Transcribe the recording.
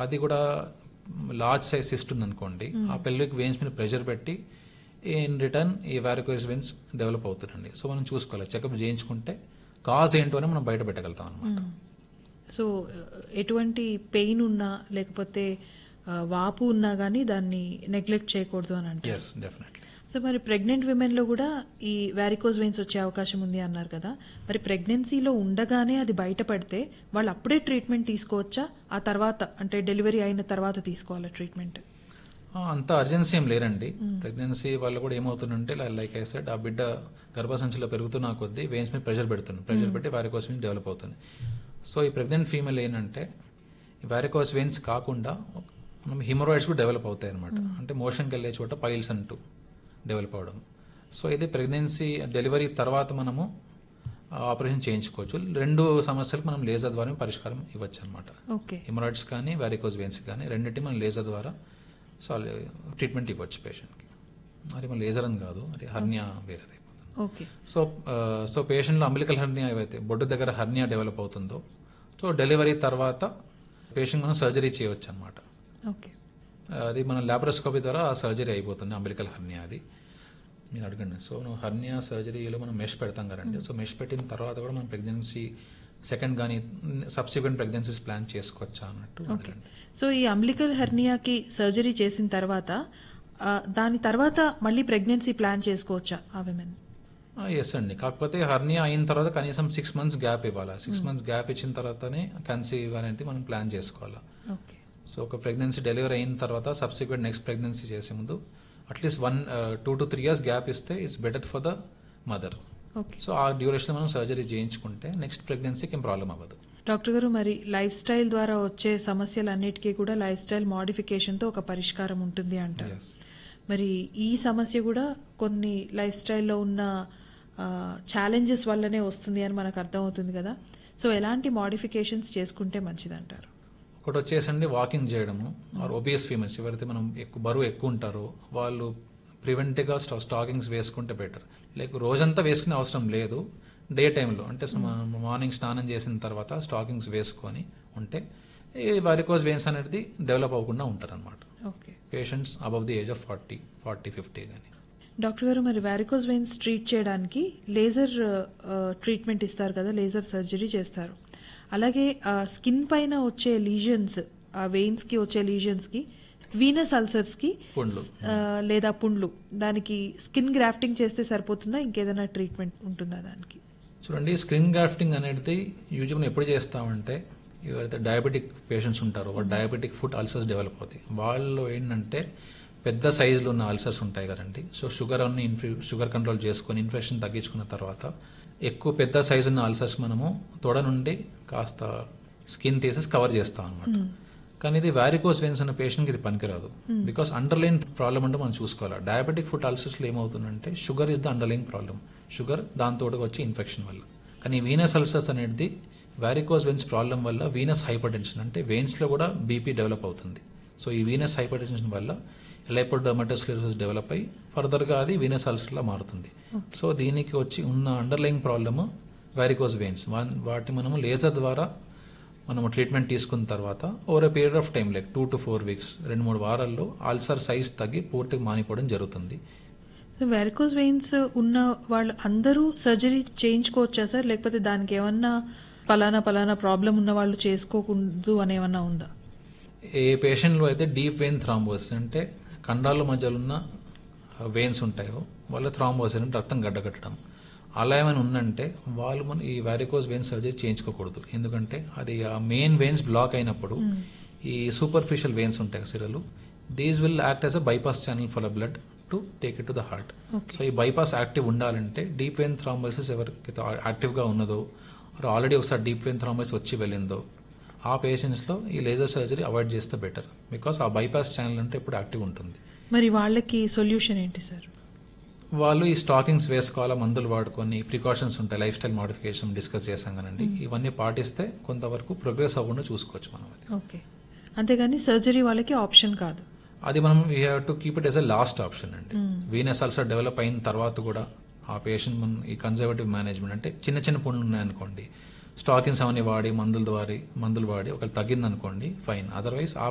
అది కూడా large size cyst ఉంది అనుకోండి ఆ పెల్విక్ వెయిన్స్ మీద ప్రెషర్ పెట్టి ఇన్ రిటర్న్ ఈ వారికోస్ వెయిన్స్ డెవలప్ అవుతుందండి సో మనం చూసుకోవాలి చెకప్ చేయించుకుంటే కాజ్ ఏంటో అని మనం బయట పెట్టగలుగుతాం అనమాట సో ఎటువంటి పెయిన్ ఉన్నా లేకపోతే ఆ, వాపు ఉన్నా కానీ దాన్ని నెగ్లెక్ట్ చేయకూడదు అని అంటే ఎస్ డెఫినెట్లీ సో మరి ప్రెగ్నెంట్ విమెన్ లో కూడా ఈ వ్యారికోజ్ వెయిన్స్ వచ్చే అవకాశం ఉంది అన్నారు కదా మరి ప్రెగ్నెన్సీలో ఉండగానే అది బయటపడితే వాళ్ళు అప్పుడే ట్రీట్మెంట్ తీసుకోవచ్చా ఆ తర్వాత అంటే డెలివరీ అయిన తర్వాత తీసుకోవాలా ట్రీట్మెంట్ అంత అర్జెన్సీ ఏం లేరండి ప్రెగ్నెన్సీ వాళ్ళు కూడా ఏమవుతుందంటే లైక్ ఐ సెడ్ ఆ బిడ్డ గర్భసంచిలో పెరుగుతున్న కొద్దీ వెయిన్స్ మీద ప్రెషర్ పెడుతుంది ప్రెషర్ పెట్టి వారికోస్ వెయిన్స్ డెవలప్ అవుతుంది సో ఈ ప్రెగ్నెంట్ ఫీమేల్ ఏంటంటే వారికోస్ వెయిన్స్ కాకుండా మనం హిమోరాయిడ్స్ కూడా డెవలప్ అవుతాయి అనమాట అంటే మోషన్కి వెళ్ళే చోట పైల్స్ అంటూ డెవలప్ అవడం సో ఇది ప్రెగ్నెన్సీ డెలివరీ తర్వాత మనము ఆపరేషన్ చేయించుకోవచ్చు రెండు సమస్యలకు మనం లేజర్ ద్వారా పరిష్కారం ఇవ్వచ్చు అనమాట ఓకే హిమరాయిడ్స్ కానీ వారికోజ్ వెయిన్స్ కానీ రెండింటి మనం లేజర్ ద్వారా సాల్వ్ ట్రీట్మెంట్ ఇవ్వచ్చు పేషెంట్కి అది మన లేజర్ అని కాదు అది హర్నియా వేరే అయిపోతుంది ఓకే సో ఆ, సో పేషెంట్లో అంబిలికల్ హర్నియా ఏవైతే బొడ్డు దగ్గర హర్నియా డెవలప్ అవుతుందో సో డెలివరీ తర్వాత పేషెంట్ మనం సర్జరీ చేయవచ్చు అనమాట ఓకే అది మన ల్యాప్రోస్కోపీ ద్వారా ఆ సర్జరీ అయిపోతుంది అంబిలికల్ హర్నియా అది మీరు అడగండి సో మనం హర్నియా సర్జరీలో మనం మెష్ పెడతాం కదండి సో మెష్ పెట్టిన తర్వాత కూడా మనం ప్రెగ్నెన్సీ సెకండ్ కానీ సబ్సిక్వెంట్ ప్రెగ్నెన్సీస్ ప్లాన్ చేసుకోవచ్చా అన్నట్టు అడగండి సో ఈ అంబ్లికల్ హెర్నియాకి సర్జరీ చేసిన తర్వాత ఆ, దాని తర్వాత మళ్ళీ ప్రెగ్నెన్సీ ప్లాన్ చేసుకోవచ్చా ఆ విమెన్ ఎస్ అండి కాకపోతే హర్నియా అయిన తర్వాత కనీసం సిక్స్ మంత్స్ గ్యాప్ ఇవ్వాలి సిక్స్ మంత్స్ గ్యాప్ ఇచ్చిన తర్వాతనే కన్సీవ్ అనేది మనం ప్లాన్ చేసుకోవాలి ఓకే సో ఒక ప్రెగ్నెన్సీ డెలివరీ అయిన తర్వాత సబ్సిక్వెంట్ నెక్స్ట్ ప్రెగ్నెన్సీ చేసే ముందు at least one two to three years gap ఇస్తే it's better for the mother okay so ఆ డ్యూరేషన్ మనం సర్జరీ చేయించుకుంటే నెక్స్ట్ ప్రెగ్నెన్సీకి ఏం ప్రాబ్లం అవ్వదు డాక్టర్ గారు మరి లైఫ్ స్టైల్ ద్వారా వచ్చే సమస్యలన్నిటికీ కూడా లైఫ్ స్టైల్ మోడిఫికేషన్తో ఒక పరిష్కారం ఉంటుంది అంటారు Yes. మరి ఈ సమస్య కూడా కొన్ని లైఫ్ స్టైల్లో ఉన్న ఛాలెంజెస్ వల్లనే వస్తుంది అని మనకు అర్థమవుతుంది కదా సో ఎలాంటి మోడిఫికేషన్స్ చేసుకుంటే మంచిదంటారు ఒకటి వచ్చేసండి వాకింగ్ చేయడము ఆర్ ఒబియస్ ఫీమేల్స్ ఎవరైతే మనం ఎక్కువ బరువు ఎక్కువ ఉంటారో వాళ్ళు ప్రివెంటివ్గా స్టా స్టాకింగ్స్ వేసుకుంటే బెటర్ లైక్ రోజంతా వేసుకునే అవసరం లేదు డే టైంలో అంటే మార్నింగ్ స్నానం చేసిన తర్వాత స్టాకింగ్స్ వేసుకొని ఉంటే ఈ వారికోజ్ వెయిన్స్ అనేది డెవలప్ అవ్వకుండా ఉంటారు అనమాట okay patients above the age of forty forty fifty కానీ డాక్టర్ గారు మరి వ్యారికోజ్ వెయిన్స్ ట్రీట్ చేయడానికి లేజర్ ట్రీట్మెంట్ ఇస్తారు కదా లేజర్ సర్జరీ చేస్తారు అలాగే స్కిన్ పైన వచ్చే లీజన్స్ ఆ వెయిన్స్ కి వచ్చే లీజన్స్ కి వీనస్ అల్సర్స్ కి పుండ్లు. ఆ, లేదా పుండ్లు దానికి స్కిన్ గ్రాఫ్టింగ్ చేస్తే సరిపోతుందా ఇంకేదైనా ట్రీట్మెంట్ ఉంటుందా దానికి చూడండి స్క్రీన్ గ్రాఫ్టింగ్ అనేది యూజువల్ ఎప్పుడు చేస్తామంటే ఎవరైతే డయాబెటిక్ పేషెంట్స్ ఉంటారో వాళ్ళు డయాబెటిక్ ఫుడ్ అల్సర్స్ డెవలప్ అవుతాయి వాళ్ళు ఏంటంటే పెద్ద సైజులో ఉన్న అల్సర్స్ ఉంటాయి కదండి సో షుగర్ అన్ని ఇన్ఫె షుగర్ కంట్రోల్ చేసుకొని ఇన్ఫెక్షన్ తగ్గించుకున్న తర్వాత ఎక్కువ పెద్ద సైజు ఉన్న అల్సర్స్ మనము తొడ నుండి కాస్త స్కిన్ తీసేసి కవర్ చేస్తాం అనమాట కానీ ఇది వ్యారికోస్ వెయిన్స్ ఉన్న పేషెంట్కి ఇది పనికిరాదు బికాస్ అండర్లైన్ ప్రాబ్లమ్ అంటే మనం చూసుకోవాలి డయాబెటిక్ ఫుడ్ అల్సర్స్లో ఏమవుతుందంటే sugar is the underline problem sugar దాంతో వచ్చే ఇన్ఫెక్షన్ వల్ల కానీ వీనస్ అల్సర్స్ అనేది వ్యారికోస్ వెయిన్స్ ప్రాబ్లం వల్ల వీనస్ హైపర్ టెన్షన్ అంటే వెయిన్స్లో కూడా బీపీ డెవలప్ అవుతుంది సో ఈ వీనస్ హైపర్ టెన్షన్ వల్ల లైపోడర్మటోస్క్లెరోసిస్ డెవలప్ అయ్యి ఫర్దర్గా అది వీనస్ అల్సర్లా మారుతుంది సో దీనికి వచ్చి ఉన్న అండర్లైన్ ప్రాబ్లమ్ వ్యారికోస్ వెయిన్స్ వాటి మనము లేజర్ ద్వారా మనము ట్రీట్మెంట్ తీసుకున్న తర్వాత over a period of time like two to four weeks రెండు మూడు వారాల్లో అల్సర్ సైజ్ తగ్గి పూర్తిగా మానిపోవడం జరుగుతుంది వెరికోజ్ వెయిన్స్ ఉన్న వాళ్ళు అందరూ సర్జరీ చేయించుకోవచ్చా సార్ లేకపోతే దానికి ఏమన్నా పలానా పలానా ప్రాబ్లం ఉన్న వాళ్ళు చేసుకోకూడదు అని ఏమన్నా ఉందా ఏ పేషెంట్లో అయితే డీప్ వెయిన్ థ్రాంబోసిస్ అంటే కండాల మధ్యలో ఉన్న వెయిన్స్ ఉంటాయో వాళ్ళ థ్రాంబోసిస్ అంటే రక్తం గడ్డకట్టడం అలా ఏమైనా ఉందంటే వాళ్ళు మన ఈ వారికోజ్ వెయిన్స్ సర్జరీ చేయించుకోకూడదు ఎందుకంటే అది ఆ మెయిన్ వెయిన్స్ బ్లాక్ అయినప్పుడు ఈ సూపర్ఫిషియల్ వెయిన్స్ ఉంటాయి సిరలు these will act as a bypass channel for a blood to take it to the heart Okay. So ఈ బైపాస్ యాక్టివ్ ఉండాలంటే డీప్ వెయిన్ థ్రాంబోసిస్ ఎవరికైతే యాక్టివ్గా ఉన్నదో ఆల్రెడీ ఒకసారి డీప్ వెయిన్ థ్రాంబోసిస్ వచ్చి వెళ్ళిందో ఆ పేషెంట్స్లో ఈ లేజర్ సర్జరీ అవాయిడ్ చేస్తే బెటర్ బికాస్ ఆ బైపాస్ ఛానల్ అంటే ఇప్పుడు యాక్టివ్ ఉంటుంది మరి వాళ్ళకి సొల్యూషన్ ఏంటి సార్ వాళ్ళు ఈ స్టాకింగ్స్ వేసుకోవాలా మందులు వాడుకొని ప్రికాషన్స్ ఉంటాయి లైఫ్ స్టైల్ మోడిఫికేషన్ డిస్కస్ చేసాం కదండి ఇవన్నీ పాటిస్తే కొంతవరకు ప్రోగ్రెస్ అవ్వకుండా చూసుకోవచ్చు మనం అది ఓకే అంతేగాని సర్జరీ వాళ్ళకి ఆప్షన్ కాదు అది మనం we have to keep it as a last option అండి వీనస్ అల్సర్ డెవలప్ అయిన తర్వాత కూడా ఆ పేషెంట్ మనం ఈ కన్జర్వేటివ్ మేనేజ్మెంట్ అంటే చిన్న చిన్న పుండ్లు ఉన్నాయనుకోండి స్టాకింగ్స్ అవన్నీ వాడి మందుల ద్వారా మందులు వాడి ఒకవేళ తగ్గిందనుకోండి ఫైన్ అదర్వైజ్ ఆ